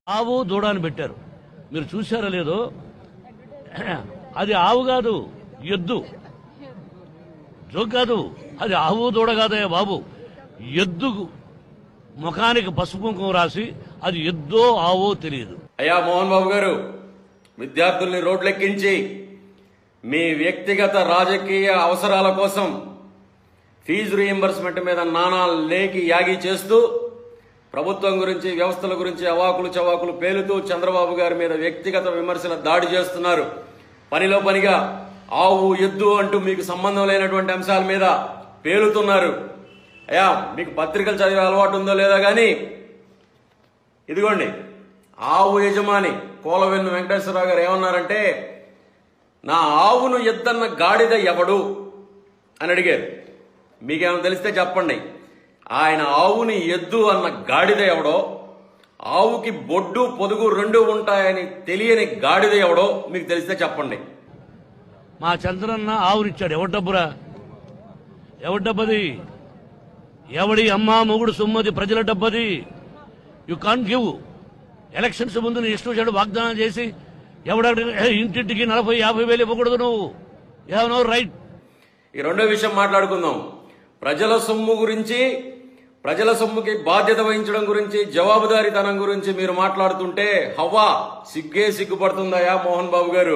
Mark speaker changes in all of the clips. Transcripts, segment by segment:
Speaker 1: ఆవు దూడ అని పెట్టారు మీరు చూసారో లేదో అది ఆవు కాదు ఎద్దు జోక్ కాదు అది ఆవు దూడ కాదయ్య బాబు ఎద్దు ముఖానికి పసుపు కుంకుమ రాసి అది ఎద్దో ఆవో తెలియదు
Speaker 2: అయ్యా మోహన్ బాబు గారు విద్యార్థుల్ని రోడ్లెక్కించి మీ వ్యక్తిగత రాజకీయ అవసరాల కోసం ఫీజు రీఎంబర్స్మెంట్ మీద నానా లేకి యాగి చేస్తూ ప్రభుత్వం గురించి వ్యవస్థల గురించి అవాకులు చవాకులు పేలుతూ చంద్రబాబు గారి మీద వ్యక్తిగత విమర్శల దాడి చేస్తున్నారు పనిలో పనిగా ఆవు ఎద్దు అంటూ మీకు సంబంధం లేనటువంటి అంశాల మీద పేలుతున్నారు అయ్యా మీకు పత్రికలు చదివే అలవాటు ఉందో లేదో కానీ ఇదిగోండి ఆవు యజమాని కోలవెన్ను వెంకటేశ్వరరావు గారు ఏమన్నారంటే నా ఆవును ఎద్దన్న గాడిద ఎవడు అని అడిగారు మీకేమైనా తెలిస్తే చెప్పండి ఆయన ఆవుని ఎద్దు అన్న గాడిద ఎవడో ఆవుకి బొడ్డు పొదుగు రెండు ఉంటాయని తెలియని గాడిద ఎవడో మీకు తెలిస్తే చెప్పండి
Speaker 1: మా చంద్రన్న ఆవునిచ్చాడు ఎవరి డబ్బురా ఎవరి డబ్బది ఎవడి అమ్మ మొగుడు సొమ్మది ప్రజల డబ్బది యు కాన్ గివ్ ఎలక్షన్స్ ముందు నీ ఇష్టం వచ్చాడు వాగ్దానం చేసి ఎవడ ఇంటింటికి నలభై యాభై వేలు ఇవ్వకూడదు నువ్వు నో రైట్
Speaker 2: ఈ రెండో విషయం మాట్లాడుకుందాం ప్రజల సొమ్ము గురించి ప్రజల సొమ్ముకి బాధ్యత వహించడం గురించి జవాబుదారీతనం గురించి మీరు మాట్లాడుతుంటే హవ్వా సిగ్గే సిగ్గుపడుతుందయా మోహన్ బాబు గారు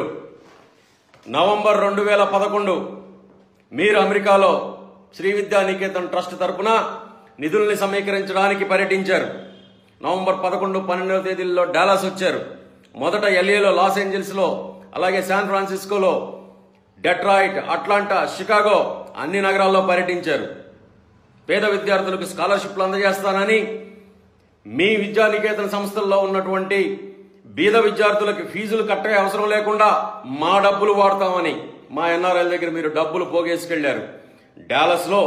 Speaker 2: నవంబర్ రెండు వేల పదకొండు మీరు అమెరికాలో శ్రీ విద్యా నికేతన్ ట్రస్ట్ తరపున నిధుల్ని సమీకరించడానికి పర్యటించారు నవంబర్ పదకొండు పన్నెండవ తేదీల్లో డాలాస్ వచ్చారు మొదట ఎల్ఏలో లాస్ ఏంజల్స్ లో అలాగే శాన్ ఫ్రాన్సిస్కోలో డెట్రాయిట్ అట్లాంటా షికాగో అన్ని నగరాల్లో పర్యటించారు పేద విద్యార్థులకు స్కాలర్షిప్లు అందజేస్తానని మీ విద్యానికేతన సంస్థల్లో ఉన్నటువంటి బీద విద్యార్థులకు ఫీజులు కట్టే అవసరం లేకుండా మా డబ్బులు వాడతామని మా ఎన్ఆర్ఎల్ దగ్గర మీరు డబ్బులు పోగేసుకెళ్లారు డాలస్ లో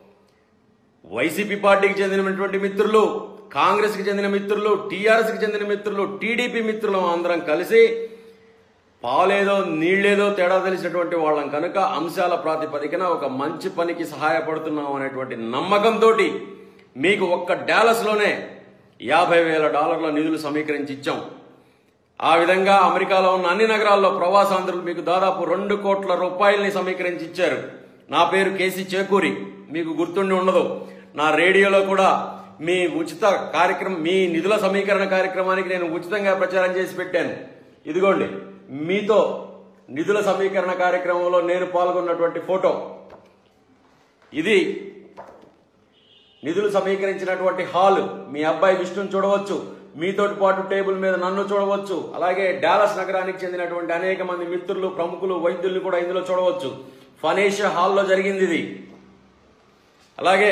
Speaker 2: వైసీపీ పార్టీకి చెందినటువంటి మిత్రులు కాంగ్రెస్ కి చెందిన మిత్రులు టీఆర్ఎస్ కి చెందిన మిత్రులు టీడీపీ మిత్రులు అందరం కలిసి పాలేదో నీళ్లేదో తేడా తెలిసినటువంటి వాళ్ళం కనుక అంశాల ప్రాతిపదికన ఒక మంచి పనికి సహాయపడుతున్నాం అనేటువంటి నమ్మకంతో మీకు ఒక్క డాలస్లోనే యాభై వేల డాలర్ల నిధులు సమీకరించి ఇచ్చాం ఆ విధంగా అమెరికాలో ఉన్న అన్ని నగరాల్లో ప్రవాసాంధ్రులు మీకు దాదాపు రెండు కోట్ల రూపాయల్ని సమీకరించి ఇచ్చారు నా పేరు కేసీ చేకూరి మీకు గుర్తుండి ఉండదు నా రేడియోలో కూడా మీ ఉచిత కార్యక్రమం మీ నిధుల సమీకరణ కార్యక్రమానికి నేను ఉచితంగా ప్రచారం చేసి పెట్టాను ఇదిగోండి మీతో నిధుల సమీకరణ కార్యక్రమంలో నేను పాల్గొన్నటువంటి ఫోటో ఇది నిధులు సమీకరించినటువంటి హాల్ మీ అబ్బాయి విష్ణుని చూడవచ్చు మీతోటి పాటు టేబుల్ మీద నన్ను చూడవచ్చు అలాగే డాలస్ నగరానికి చెందినటువంటి అనేక మంది మిత్రులు ప్రముఖులు వైద్యుల్ని కూడా ఇందులో చూడవచ్చు ఫనేషియా హాల్లో జరిగింది ఇది అలాగే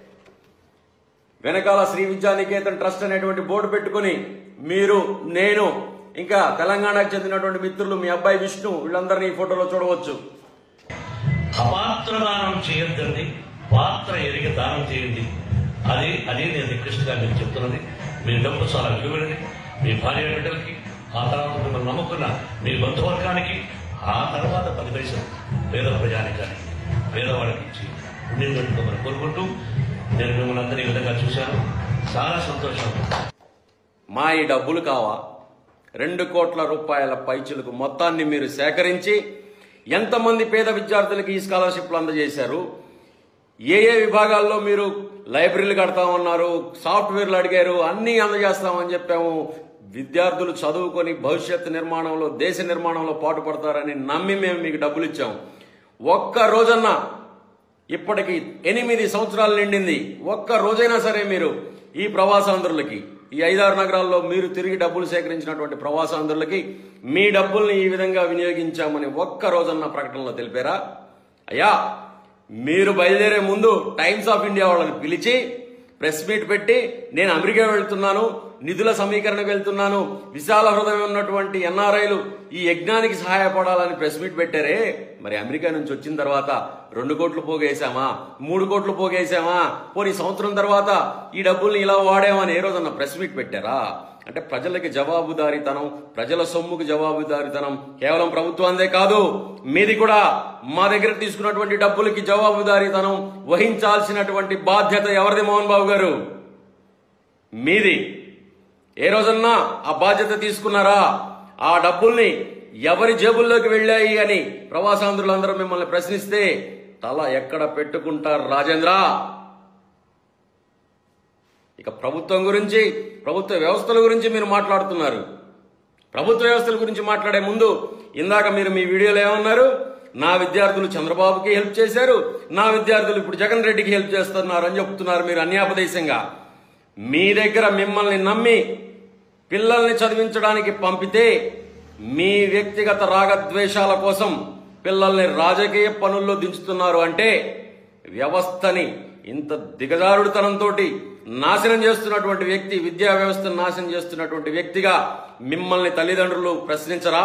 Speaker 2: వెనకాల శ్రీ విద్యానికేతన్ ట్రస్ట్ అనేటువంటి బోర్డు పెట్టుకుని మీరు నేను ఇంకా తెలంగాణకు చెందినటువంటి మిత్రులు మీ అబ్బాయి విష్ణు వీళ్ళందరినీ ఈ ఫోటోలో చూడవచ్చు
Speaker 3: అపాత్ర దానం చేయొద్దండి పాత్ర ఎరిగి దానం చేయండి అది అది నేను రిక్వెస్ట్ గా మీకు చెప్తున్నది మీ డబ్బు చాలా విలువైనది మీ భార్య బిడ్డలకి ఆ తర్వాత మిమ్మల్ని నమ్ముకున్న మీ బంధువర్గానికి ఆ తర్వాత పది పైసలు పేద ప్రజానికానికి పేదవాళ్ళకి ఇచ్చి పుణ్యం కట్టుకోమని కోరుకుంటూ నేను మిమ్మల్ని అందరి ఈ విధంగా చూశాను చాలా సంతోషం
Speaker 2: మా ఈ డబ్బులు కావా రెండు కోట్ల రూపాయల పైచులకు మొత్తాన్ని మీరు సేకరించి ఎంతమంది పేద విద్యార్థులకి ఈ స్కాలర్షిప్లు అందజేశారు ఏ ఏ విభాగాల్లో మీరు లైబ్రరీలు కడతామన్నారు సాఫ్ట్వేర్లు అడిగారు అన్నీ అందజేస్తామని చెప్పాము విద్యార్థులు చదువుకొని భవిష్యత్ నిర్మాణంలో దేశ నిర్మాణంలో పాటుపడతారని నమ్మి మేము మీకు డబ్బులు ఇచ్చాము ఒక్క రోజన్నా ఇప్పటికి ఎనిమిది సంవత్సరాలు నిండింది ఒక్క రోజైనా సరే మీరు ఈ ప్రవాసాంధ్రులకి ఈ ఐదారు నగరాల్లో మీరు తిరిగి డబ్బులు సేకరించినటువంటి ప్రవాసాంధ్రులకి మీ డబ్బుల్ని ఈ విధంగా వినియోగించామని ఒక్క రోజన్న ప్రకటనలో తెలిపారా అయ్యా మీరు బయలుదేరే ముందు టైమ్స్ ఆఫ్ ఇండియా వాళ్ళని పిలిచి ప్రెస్ మీట్ పెట్టి నేను అమెరికా వెళ్తున్నాను నిధుల సమీకరణకు వెళ్తున్నాను విశాల హృదయం ఉన్నటువంటి ఎన్ఆర్ఐలు ఈ యజ్ఞానికి సహాయపడాలని ప్రెస్ మీట్ పెట్టారే మరి అమెరికా నుంచి వచ్చిన తర్వాత రెండు కోట్లు పోగేశామా మూడు కోట్లు పోగేశామా పోనీ సంవత్సరం తర్వాత ఈ డబ్బుల్ని ఇలా వాడామని ఏ రోజన్నా ప్రెస్ మీట్ పెట్టారా అంటే ప్రజలకి జవాబుదారీతనం ప్రజల సొమ్ముకి జవాబుదారీతనం కేవలం ప్రభుత్వాందే కాదు మీది కూడా మా దగ్గర తీసుకున్నటువంటి డబ్బులకి జవాబుదారీతనం వహించాల్సినటువంటి బాధ్యత ఎవరిది మోహన్ బాబు గారు మీది ఏ రోజన్నా ఆ బాధ్యత తీసుకున్నారా ఆ డబ్బుల్ని ఎవరి జేబుల్లోకి వెళ్ళాయి అని ప్రవాసాంధ్రులందరూ మిమ్మల్ని ప్రశ్నిస్తే తల ఎక్కడ పెట్టుకుంటారు రాజేంద్ర ఇక ప్రభుత్వం గురించి ప్రభుత్వ వ్యవస్థల గురించి మీరు మాట్లాడుతున్నారు ప్రభుత్వ వ్యవస్థల గురించి మాట్లాడే ముందు ఇందాక మీరు మీ వీడియోలో ఏమన్నారు నా విద్యార్థులు చంద్రబాబుకి హెల్ప్ చేశారు నా విద్యార్థులు ఇప్పుడు జగన్ రెడ్డికి హెల్ప్ చేస్తున్నారు అని చెప్తున్నారు మీరు అన్యాపదేశంగా మీ దగ్గర మిమ్మల్ని నమ్మి పిల్లల్ని చదివించడానికి పంపితే మీ వ్యక్తిగత రాగద్వేషాల కోసం పిల్లల్ని రాజకీయ పనుల్లో దించుతున్నారు అంటే వ్యవస్థని ఇంత దిగజారుడుతనంతో నాశనం చేస్తున్నటువంటి వ్యక్తి విద్యా వ్యవస్థను నాశనం చేస్తున్నటువంటి వ్యక్తిగా మిమ్మల్ని తల్లిదండ్రులు ప్రశ్నించరా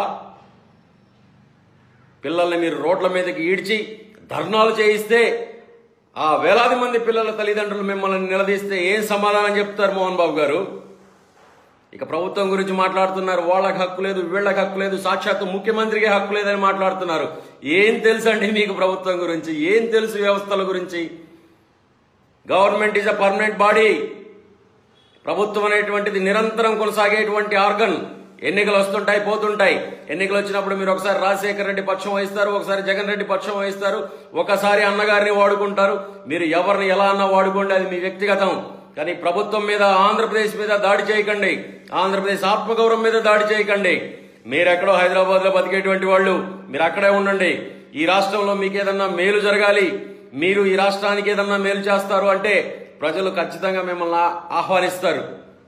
Speaker 2: పిల్లల్ని మీరు రోడ్ల మీదకి ఈడ్చి ధర్నాలు చేయిస్తే ఆ వేలాది మంది పిల్లల తల్లిదండ్రులు మిమ్మల్ని నిలదీస్తే ఏం సమాధానం చెప్తారు మోహన్ బాబు గారు ఇక ప్రభుత్వం గురించి మాట్లాడుతున్నారు వాళ్ళకి హక్కు లేదు వీళ్ళకి హక్కు లేదు సాక్షాత్తు ముఖ్యమంత్రికి హక్కు లేదని మాట్లాడుతున్నారు ఏం తెలుసు అండి మీకు ప్రభుత్వం గురించి ఏం తెలుసు వ్యవస్థల గురించి government is a permanent body ప్రభుత్వం అనేటువంటిది నిరంతరం కొనసాగేటువంటి ఆర్గన్ ఎన్నికలు వస్తుంటాయి పోతుంటాయి ఎన్నికలు వచ్చినప్పుడు మీరు ఒకసారి రాజశేఖర రెడ్డి పక్షం వహిస్తారు ఒకసారి జగన్ రెడ్డి పక్షం వహిస్తారు ఒకసారి అన్నగారిని వాడుకుంటారు మీరు ఎవరిని ఎలా అన్నా వాడుకోండి అది మీ వ్యక్తిగతం కానీ ప్రభుత్వం మీద ఆంధ్రప్రదేశ్ మీద దాడి చేయకండి ఆంధ్రప్రదేశ్ ఆత్మగౌరవం మీద దాడి చేయకండి మీరెక్కడో హైదరాబాద్ లో బతికేటువంటి వాళ్ళు మీరు అక్కడే ఉండండి ఈ రాష్ట్రంలో మీకు ఏదన్నా మేలు జరగాలి మీరు ఈ రాష్ట్రానికి ఏదన్నా మేలు చేస్తారు అంటే ప్రజలు ఖచ్చితంగా మిమ్మల్ని ఆ- ఆహ్వానిస్తారు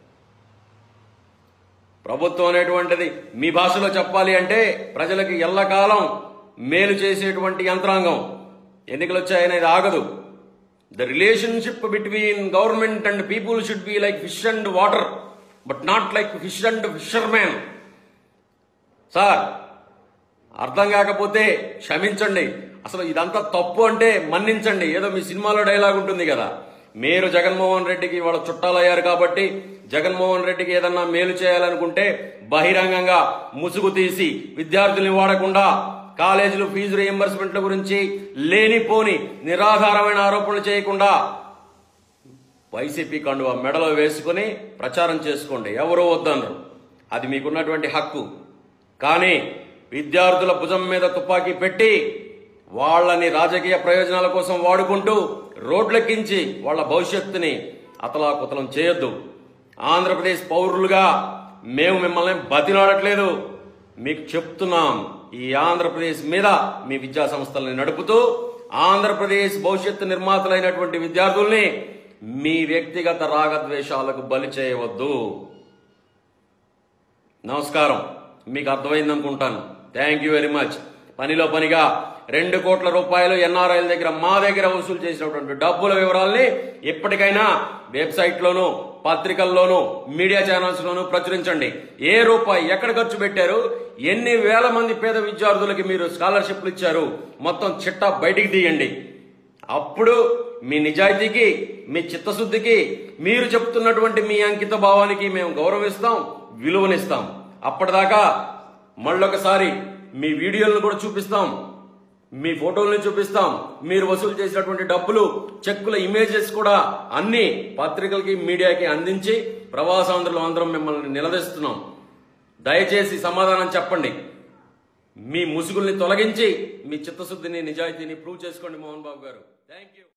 Speaker 2: ప్రభుత్వం అనేటువంటిది మీ భాషలో చెప్పాలి అంటే ప్రజలకి ఎల్లకాలం మేలు చేసేటువంటి యంత్రాంగం ఎన్నికలు వచ్చాయనేది ఆగదు the relationship between government and people should be like fish and water but not like fish and fisherman sir అర్థం కాకపోతే క్షమించండి అసలు ఇదంతా తప్పు అంటే మన్నించండి ఏదో మీ సినిమాలో డైలాగ్ ఉంటుంది కదా మీరు జగన్మోహన్ రెడ్డికి వాళ్ళ చుట్టాలయ్యారు కాబట్టి జగన్మోహన్ రెడ్డికి ఏదన్నా మేలు చేయాలనుకుంటే బహిరంగంగా ముసుగు తీసి విద్యార్థుల్ని వాడకుండా కాలేజీలు ఫీజు రియంబర్స్మెంట్ల గురించి లేనిపోని నిరాధారమైన ఆరోపణలు చేయకుండా వైసీపీ కండువా మెడలో వేసుకుని ప్రచారం చేసుకోండి ఎవరో వద్దన్నారు అది మీకున్నటువంటి హక్కు కానీ విద్యార్థుల భుజం మీద తుపాకీ పెట్టి వాళ్ళని రాజకీయ ప్రయోజనాల కోసం వాడుకుంటూ రోడ్లెక్కించి వాళ్ళ భవిష్యత్తుని అతలాకుతలం చేయొద్దు ఆంధ్రప్రదేశ్ పౌరులుగా మేము మిమ్మల్ని బతిలాడట్లేదు మీకు చెప్తున్నాం ఈ ఆంధ్రప్రదేశ్ మీద మీ విద్యా సంస్థల్ని నడుపుతూ ఆంధ్రప్రదేశ్ భవిష్యత్తు నిర్మాతలైనటువంటి విద్యార్థుల్ని మీ వ్యక్తిగత రాగద్వేషాలకు బలి చేయవద్దు నమస్కారం మీకు అర్థమైంది అనుకుంటాను థ్యాంక్ యూ వెరీ మచ్ పనిలో పనిగా రెండు కోట్ల రూపాయలు ఎన్ఆర్ఐల దగ్గర మా దగ్గర వసూలు చేసినటువంటి డబ్బుల వివరాల్ని ఎప్పటికైనా వెబ్సైట్ లోను పత్రికల్లోనూ మీడియా ఛానల్స్ లోను ప్రచురించండి ఏ రూపాయి ఎక్కడ ఖర్చు పెట్టారు ఎన్ని వేల మంది పేద విద్యార్థులకి మీరు స్కాలర్షిప్లు ఇచ్చారు మొత్తం చిట్టా బయటికి తీయండి అప్పుడు మీ నిజాయితీకి మీ చిత్తశుద్ధికి మీరు చెప్తున్నటువంటి మీ అంకిత భావానికి మేము గౌరవిస్తాం విలువనిస్తాం అప్పటిదాకా మళ్ళొకసారి మీ వీడియోలను కూడా చూపిస్తాం మీ ఫోటోల్ని చూపిస్తాం మీరు వసూలు చేసినటువంటి డబ్బులు చెక్కుల ఇమేజెస్ కూడా అన్ని పత్రికలకి మీడియాకి అందించి ప్రవాసాంధ్రులు అందరం మిమ్మల్ని నిలదీస్తున్నాం దయచేసి సమాధానం చెప్పండి మీ ముసుగుల్ని తొలగించి మీ చిత్తశుద్ధిని నిజాయితీని ప్రూవ్ చేసుకోండి మోహన్ బాబు గారు థ్యాంక్ యూ